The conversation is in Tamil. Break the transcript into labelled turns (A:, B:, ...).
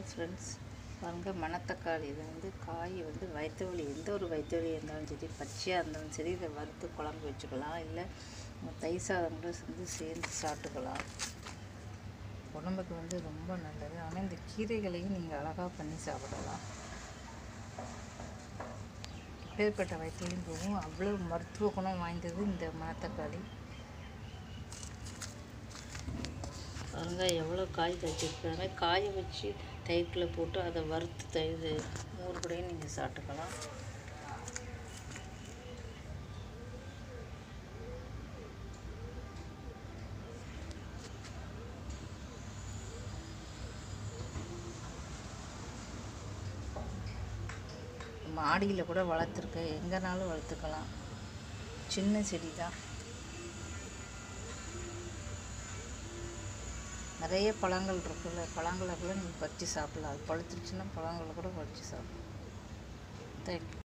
A: ஃப்ரெண்ட்ஸ் பாருங்கள் மணத்தக்காளி இது வந்து காய் வந்து வயிற்று வலி எந்த ஒரு வயிற்று வலி இருந்தாலும் சரி பச்சையாக இருந்தாலும் சரி இதை வறுத்து குழம்பு வச்சுக்கலாம் இல்லை தயிர் சாதம் கூட செஞ்சு சேர்ந்து சாப்பிட்டுக்கலாம் உடம்புக்கு வந்து ரொம்ப நல்லது ஆனால் இந்த கீரைகளையும் நீங்கள் அழகாக பண்ணி சாப்பிடலாம் பேர்பட்ட வயிற்றுலையும் போகும் அவ்வளோ மருத்துவ குணம் வாய்ந்தது இந்த மணத்தக்காளி பாருங்க எவ்வளோ காய் காய்ச்சிருக்காங்க காய வச்சு தயிர்க்குள்ளே போட்டு அதை வறுத்து தயிர் மோர் கூடயும் நீங்கள் சாப்பிட்டுக்கலாம் மாடியில் கூட வளர்த்துருக்கேன் எங்கேனாலும் வளர்த்துக்கலாம் சின்ன செடி தான் நிறைய பழங்கள் இருக்குல்ல பழங்களை கூட நீங்கள் பறித்து சாப்பிடலாம் அது பழுத்துருச்சுன்னா பழங்களை கூட பறித்து சாப்பிடலாம் தேங்க்யூ